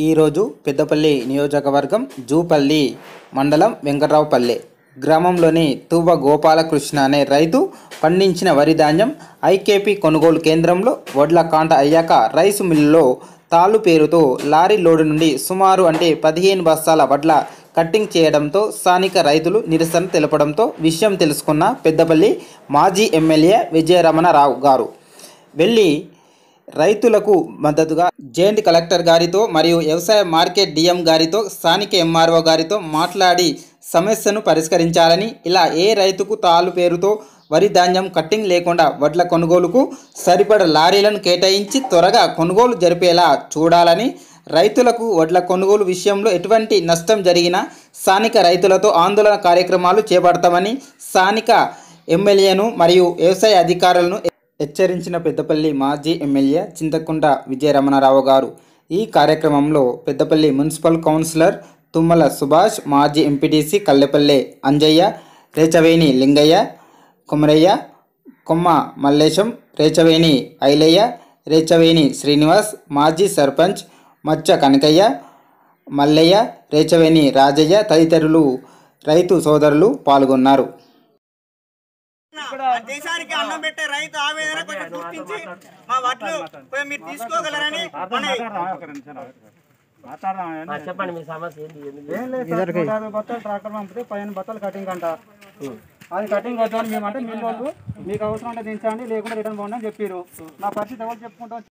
ఈరోజు పెద్దపల్లి నియోజకవర్గం జూపల్లి మండలం వెంకట్రావుపల్లె గ్రామంలోని తూబ గోపాలకృష్ణ అనే రైతు పండించిన వరి ధాన్యం ఐకేపీ కొనుగోలు కేంద్రంలో వడ్ల కాంట అయ్యాక రైసు మిల్లులో తాళ్ళు పేరుతో లారీ లోడు నుండి సుమారు అంటే పదిహేను బస్తాల వడ్ల కట్టింగ్ చేయడంతో స్థానిక రైతులు నిరసన తెలపడంతో విషయం తెలుసుకున్న పెద్దపల్లి మాజీ ఎమ్మెల్యే విజయరమణరావు గారు వెళ్ళి రైతులకు మద్దతుగా జాయింట్ కలెక్టర్ గారితో మరియు వ్యవసాయ మార్కెట్ డిఎం గారితో స్థానిక ఎంఆర్ఓ గారితో మాట్లాడి సమస్యను పరిష్కరించాలని ఇలా ఏ రైతుకు తాలు పేరుతో వరి ధాన్యం కట్టింగ్ లేకుండా వడ్ల కొనుగోలుకు సరిపడ లారీలను కేటాయించి త్వరగా కొనుగోలు జరిపేలా చూడాలని రైతులకు వడ్ల కొనుగోలు విషయంలో ఎటువంటి నష్టం జరిగినా స్థానిక రైతులతో ఆందోళన కార్యక్రమాలు చేపడతామని స్థానిక ఎమ్మెల్యేను మరియు వ్యవసాయ అధికారులను హెచ్చరించిన పెద్దపల్లి మాజీ ఎమ్మెల్యే చింతకుంట విజయరమణారావు గారు ఈ కార్యక్రమంలో పెద్దపల్లి మున్సిపల్ కౌన్సిలర్ తుమ్మల సుభాష్ మాజీ ఎంపీటీసీ కల్లెపల్లె అంజయ్య రేచవేణి లింగయ్య కుమరయ్య కొమ్మ మల్లేశం రేచవేణి ఐలయ్య రేచవేణి శ్రీనివాస్ మాజీ సర్పంచ్ మచ్చ కనకయ్య మల్లయ్య రేచవేణి రాజయ్య తదితరులు రైతు సోదరులు పాల్గొన్నారు ఆ దేశానికి అన్నం పెట్టే రైతు ఆవేదన కొంచెం గుర్తించి మా వడ్లు కొంచెం మీరు తీసుకోగలరని మన చెప్పండి మీ సమస్య ఏంటి ఏంది? ఏం లేదు సార్, నూట యాభై బత్తాలు ట్రాక్టర్ పంపితే పదిహేను బత్తాలు కటింగ్ అంట అది కటింగ్ వద్దామని మేము అంటే మిల్లు వాళ్ళు మీకు అవసరం అంటే దించండి లేకుంటే రిటర్న్ పోండి అని చెప్పారు నా పరిస్థితి ఎవరు చెప్పుకుంటాం